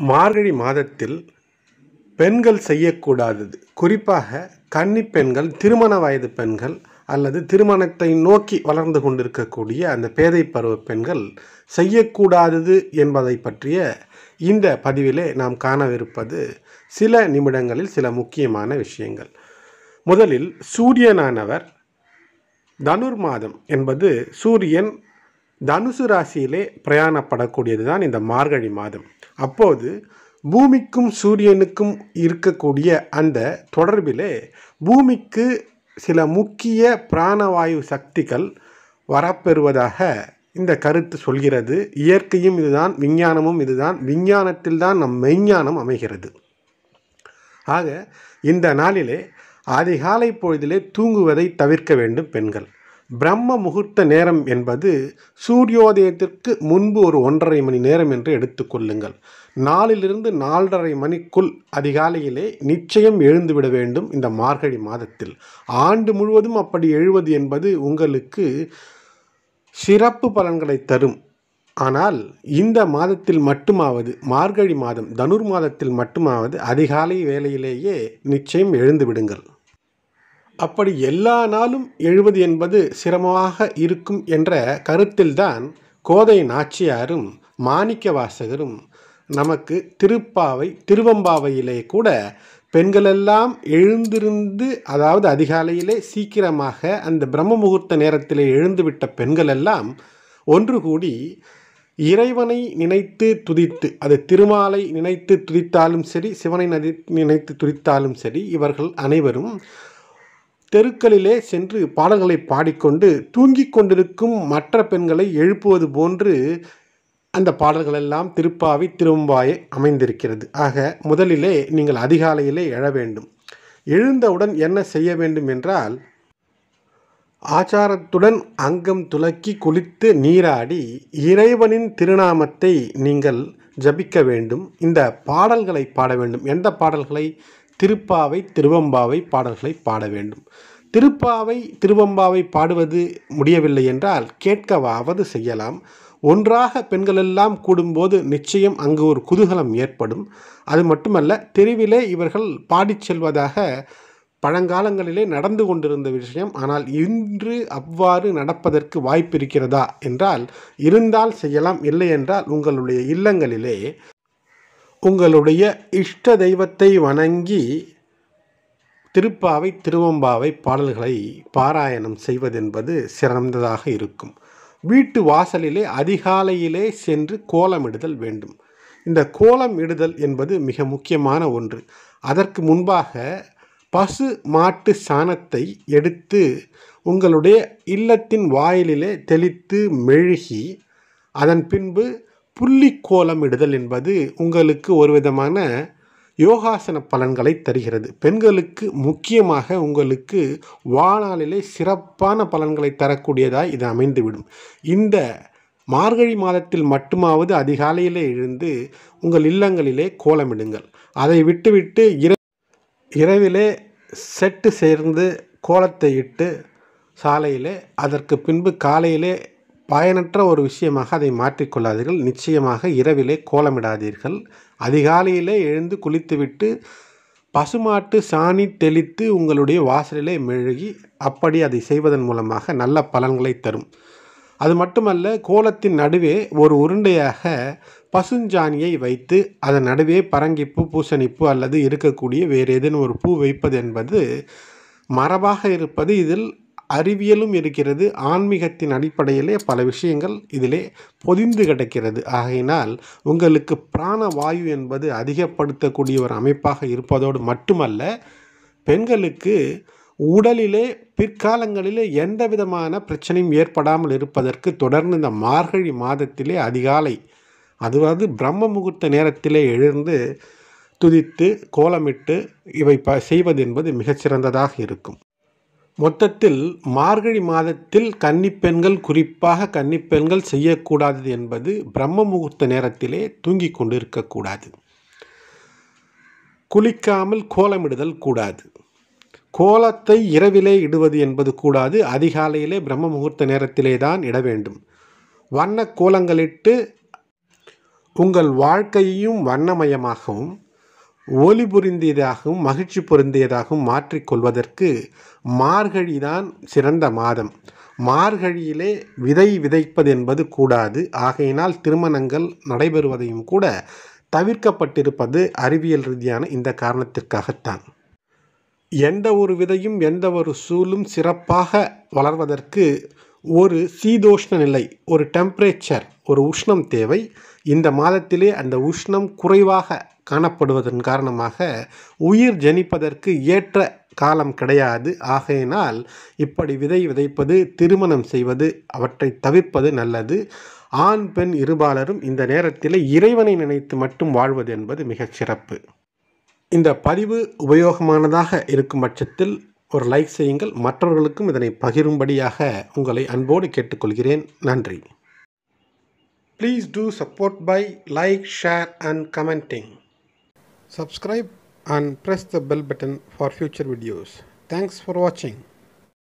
மார்கழி மாதத்தில் பெண்கள் செய்யக்கூடாதது குறிப்பாக கன்னிப் பெண்கள் திருமண வயது பெண்கள் அல்லது திருமணத்தை நோக்கி வளர்ந்து கொண்டிருக்கக்கூடிய அந்த பேதை பருவ பெண்கள் செய்யக்கூடாதது என்பதை பற்றிய இந்த பதிவிலே நாம் காணவிருப்பது சில நிமிடங்களில் சில முக்கியமான விஷயங்கள் முதலில் சூரியனானவர் தனுர் மாதம் என்பது சூரியன் தனுசு ராசியிலே பிரயாணப்படக்கூடியது தான் இந்த மார்கழி மாதம் அப்போது பூமிக்கும் சூரியனுக்கும் இருக்கக்கூடிய அந்த தொடர்பிலே பூமிக்கு சில முக்கிய பிராணவாயு சக்திகள் வரப்பெறுவதாக இந்த கருத்து சொல்கிறது இயற்கையும் இதுதான் விஞ்ஞானமும் இதுதான் விஞ்ஞானத்தில்தான் நம் மெய்ஞானம் அமைகிறது ஆக இந்த நாளிலே அதிகாலை பொழுதிலே தூங்குவதை தவிர்க்க வேண்டும் பெண்கள் பிரம்ம முகூர்த்த நேரம் என்பது சூரியோதயத்திற்கு முன்பு ஒரு ஒன்றரை மணி நேரம் என்று எடுத்துக்கொள்ளுங்கள் நாலிலிருந்து நாலரை மணிக்குள் அதிகாலையிலே நிச்சயம் எழுந்துவிட வேண்டும் இந்த மார்கழி மாதத்தில் ஆண்டு முழுவதும் அப்படி எழுவது என்பது உங்களுக்கு சிறப்பு பலன்களை தரும் ஆனால் இந்த மாதத்தில் மட்டுமாவது மார்கழி மாதம் தனுர் மாதத்தில் மட்டுமாவது அதிகாலை வேளையிலேயே நிச்சயம் எழுந்து விடுங்கள் அப்படி எல்லா நாளும் எழுவது என்பது சிரமமாக இருக்கும் என்ற கருத்தில்தான் கோதை நாச்சியாரும் மாணிக்க வாசகரும் நமக்கு திருப்பாவை திருவம்பாவையிலே கூட பெண்களெல்லாம் எழுந்திருந்து அதாவது அதிகாலையிலே சீக்கிரமாக அந்த பிரம்ம முகூர்த்த நேரத்திலே எழுந்துவிட்ட பெண்களெல்லாம் ஒன்று கூடி இறைவனை நினைத்து துதித்து அது திருமாலை நினைத்து துதித்தாலும் சரி சிவனை நதி நினைத்து துதித்தாலும் சரி இவர்கள் அனைவரும் தெருக்களிலே சென்று பாடல்களை பாடிக்கொண்டு தூங்கிக் கொண்டிருக்கும் மற்ற பெண்களை எழுப்புவது போன்று அந்த பாடல்களெல்லாம் திருப்பாவை திரும்பாயை அமைந்திருக்கிறது ஆக முதலிலே நீங்கள் அதிகாலையிலே எழ வேண்டும் எழுந்தவுடன் என்ன செய்ய வேண்டும் என்றால் ஆச்சாரத்துடன் அங்கம் துலக்கி குளித்து நீராடி இறைவனின் திருநாமத்தை நீங்கள் ஜபிக்க வேண்டும் இந்த பாடல்களை பாட வேண்டும் எந்த பாடல்களை திருப்பாவை திருவம்பாவை பாடல்களை பாட வேண்டும் திருப்பாவை திருவம்பாவை பாடுவது முடியவில்லை என்றால் கேட்கவாவது செய்யலாம் ஒன்றாக பெண்களெல்லாம் கூடும்போது நிச்சயம் அங்கு ஒரு குதூகலம் ஏற்படும் அது மட்டுமல்ல தெருவிலே இவர்கள் பாடிச் செல்வதாக பழங்காலங்களிலே நடந்து கொண்டிருந்த விஷயம் ஆனால் இன்று அவ்வாறு நடப்பதற்கு வாய்ப்பு இருக்கிறதா என்றால் இருந்தால் செய்யலாம் இல்லை என்றால் உங்களுடைய இல்லங்களிலே உங்களுடைய இஷ்ட தெய்வத்தை வணங்கி திருப்பாவை திருவம்பாவை பாடல்களை பாராயணம் செய்வதென்பது சிறந்ததாக இருக்கும் வீட்டு வாசலிலே அதிகாலையிலே சென்று கோலமிடுதல் வேண்டும் இந்த கோலம் இடுதல் என்பது மிக முக்கியமான ஒன்று அதற்கு முன்பாக பசு மாட்டு சாணத்தை எடுத்து உங்களுடைய இல்லத்தின் வாயிலிலே தெளித்து மெழுகி அதன் பின்பு புள்ளி கோலம் இடுதல் என்பது உங்களுக்கு ஒரு விதமான யோகாசன பலன்களை தருகிறது பெண்களுக்கு முக்கியமாக உங்களுக்கு வாழ்நாளிலே சிறப்பான பலன்களை தரக்கூடியதாய் இது அமைந்துவிடும் இந்த மார்கழி மாதத்தில் மட்டுமாவது அதிகாலையிலே எழுந்து உங்கள் இல்லங்களிலே கோலமிடுங்கள் அதை விட்டுவிட்டு இர இரவிலே செட்டு சேர்ந்து கோலத்தை இட்டு சாலையிலே அதற்கு பின்பு காலையிலே பயனற்ற ஒரு விஷயமாக அதை மாற்றிக்கொள்ளாதீர்கள் நிச்சயமாக இரவிலே கோலமிடாதீர்கள் அதிகாலையிலே எழுந்து குளித்துவிட்டு பசுமாட்டு சாணி தெளித்து உங்களுடைய வாசலிலே மெழுகி அப்படி அதை செய்வதன் மூலமாக நல்ல பலன்களை தரும் அது மட்டுமல்ல கோலத்தின் நடுவே ஒரு உருண்டையாக பசுஞ்சாணியை வைத்து அதன் நடுவே பரங்கிப்பூ பூசணிப்பூ அல்லது இருக்கக்கூடிய வேறு ஏதேனும் ஒரு பூ வைப்பது என்பது மரபாக இருப்பது இதில் அறிவியலும் இருக்கிறது ஆன்மீகத்தின் அடிப்படையிலே பல விஷயங்கள் இதிலே பொதிந்து கிடக்கிறது ஆகையினால் உங்களுக்கு பிராணவாயு என்பது அதிகப்படுத்தக்கூடிய ஒரு அமைப்பாக இருப்பதோடு மட்டுமல்ல பெண்களுக்கு உடலிலே பிற்காலங்களிலே எந்த விதமான பிரச்சனையும் ஏற்படாமல் இருப்பதற்கு தொடர்ந்து இந்த மார்கழி மாதத்திலே அதிகாலை அதுவாது பிரம்ம முகூர்த்த நேரத்திலே எழுந்து துதித்து கோலமிட்டு இவை ப செய்வது என்பது மிகச்சிறந்ததாக இருக்கும் மொத்தத்தில் மார்கழி மாதத்தில் கன்னிப்பெண்கள் குறிப்பாக கன்னிப்பெண்கள் செய்யக்கூடாதது என்பது பிரம்ம முகூர்த்த நேரத்திலே தூங்கிக் கொண்டு இருக்கக்கூடாது குளிக்காமல் கோலமிடுதல் கூடாது கோலத்தை இரவிலே இடுவது என்பது கூடாது அதிகாலையிலே பிரம்ம முகூர்த்த நேரத்திலே தான் இட வேண்டும் வண்ண கோலங்களிட்டு உங்கள் வாழ்க்கையையும் வண்ணமயமாகவும் ஒளி பொருந்தியதாகவும் மகிழ்ச்சி பொருந்தியதாகவும் மாற்றிக்கொள்வதற்கு மார்கழிதான் சிறந்த மாதம் மார்கழியிலே விதை விதைப்பது என்பது கூடாது ஆகையினால் திருமணங்கள் நடைபெறுவதையும் கூட தவிர்க்கப்பட்டிருப்பது அறிவியல் ரீதியான இந்த காரணத்திற்காகத்தான் எந்த ஒரு விதையும் எந்த ஒரு சூலும் சிறப்பாக வளர்வதற்கு ஒரு சீதோஷ்ண நிலை ஒரு டெம்பரேச்சர் ஒரு உஷ்ணம் தேவை இந்த மாதத்திலே அந்த உஷ்ணம் குறைவாக காணப்படுவதன் காரணமாக உயிர் ஜனிப்பதற்கு ஏற்ற காலம் கிடையாது ஆகையினால் இப்படி விதை விதைப்பது திருமணம் செய்வது அவற்றை தவிர்ப்பது நல்லது ஆண் பெண் இருபாலரும் இந்த நேரத்தில் இறைவனை நினைத்து மட்டும் வாழ்வது என்பது மிகச் சிறப்பு இந்த பதிவு உபயோகமானதாக இருக்கும் பட்சத்தில் ஒரு லைக் செய்யுங்கள் மற்றவர்களுக்கும் இதனை பகிரும்படியாக உங்களை அன்போடு கேட்டுக்கொள்கிறேன் நன்றி please do support by like share and commenting subscribe and press the bell button for future videos thanks for watching